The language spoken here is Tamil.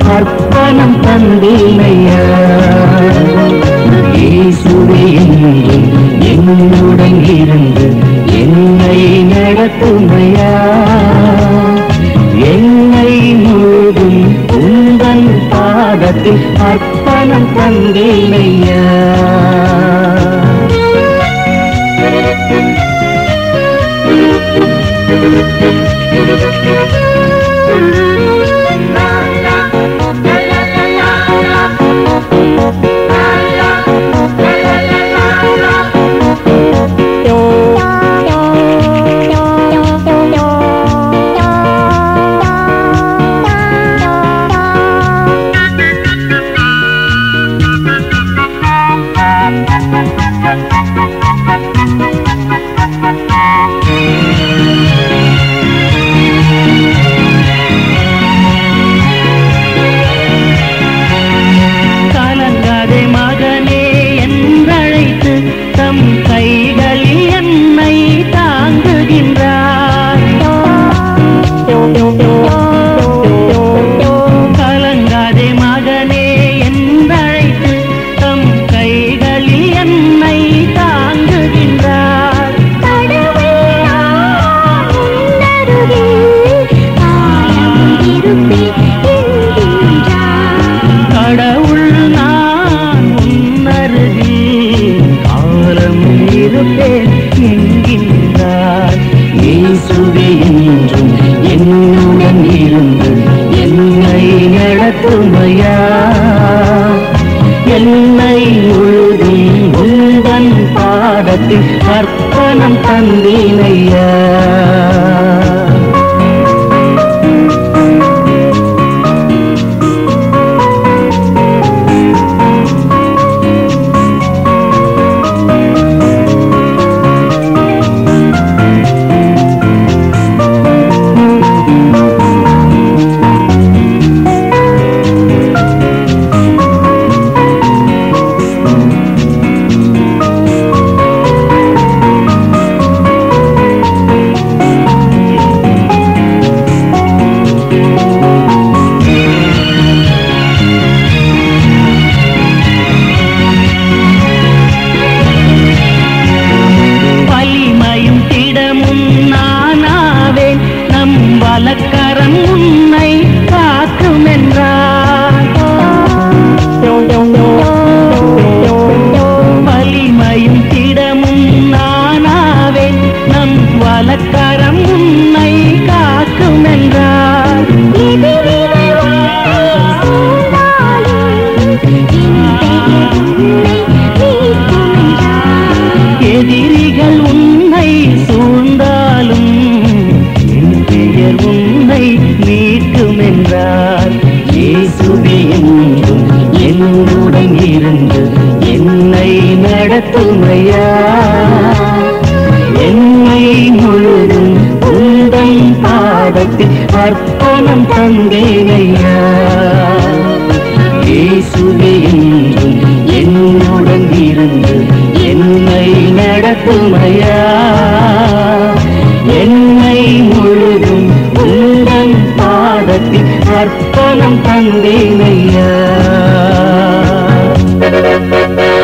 அர்ப்பணம் தந்தேனையா இயேசுவே என்றும் என்னுடன் இருந்து என்னை நடத்துமையா என்னை முழுதும் உந்தன் பாதத்தில் அர்ப்பணம் தந்தேனையா கலங்காதே மகனே என்றழைத்து தம் கைகளில் என்னை தாங்குகின்றார் கலங்காதே மகனே என்றழைத்து தம் கைகளில் என்னை தாங்குகின்றார் கடவுள் நான் உன்னருகில் காலம் இருப்பேன் என்கின்றார் இயேசுவே என்றும் என்னுடன் இருந்து என்னை நடத்துமையா என்னை முழுதும் உந்தன் பாதத்தில் அர்ப்பணம் தந்தீனையா வலிமையும் திடமும் நானாவேன் நம் வலக்கரம் உன்னை காக்கும் என்றார் வலிமையும் திடமும் நானாவேன் நம் வலக்கரம் உன்னை காக்கும் என்றார் எதிரிகள் உன்னை சூழ்ந்தாலும் என் பெயர் உன்னை மீட்கும் என்றார் இயேசுவே என்றும் என்னுடன் இருந்து என்னை நடத்துமையா என்னை முழுதும் உந்தன் பாதத்தில் அர்ப்பணம் தந்தேனையா இயேசுவே என்றும் என்னுடன் இருந்து என்னை நடத்துமையா என்னை முழுதும் உந்தன் பாதத்தில் அர்ப்பணம் தந்தேனையா